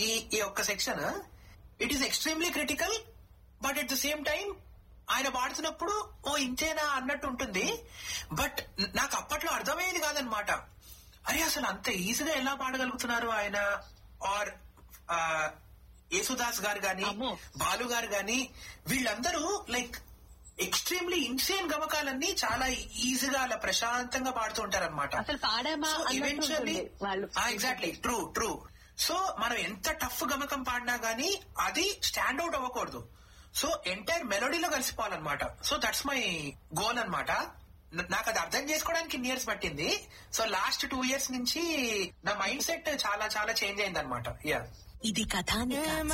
ఈ ఈ ఒక్క section it is extremely critical but at the same time ఆయన పాడుతున్నప్పుడు ఓ ఇంతేనా అన్నట్టు ఉంటుంది బట్ నాకు అప్పట్లో అర్థమయ్యేది కాదనమాట అరే అసలు అంత ఈజీగా ఎలా పాడగలుగుతున్నారు ఆయన ఆర్ యేసుదాస్ గారు గాని అమ్మో. బాలు గారు గాని వీళ్ళందరూ లైక్ ఎక్స్ట్రీమ్లీ ఇన్సేన్ గమకాలన్నీ చాలా ఈజీగా అలా ప్రశాంతంగా పాడుతూ ఉంటారన్నమాట అసలు పాడామా అన్నట్టు ఉంటుంది వాళ్ళు ఎగ్జాక్ట్లీ ట్రూ ట్రూ సో మనం ఎంత టఫ్ గమకం పాడినా గానీ అది స్టాండ్ అవుట్ అవ్వకూడదు సో ఎంటైర్ మెలోడీలో కలిసిపోవాలన్నమాట సో దట్స్ మై గోల్ అన్నమాట న- నాకు అది అర్థం చేసుకోవడానికి ఇన్ని ఇయర్స్ పట్టింది సో లాస్ట్ టూ ఇయర్స్ నుంచి నా మైండ్ సెట్ చాలా చాలా చేంజ్ అయింది అనమాట యా ఇది కథానిక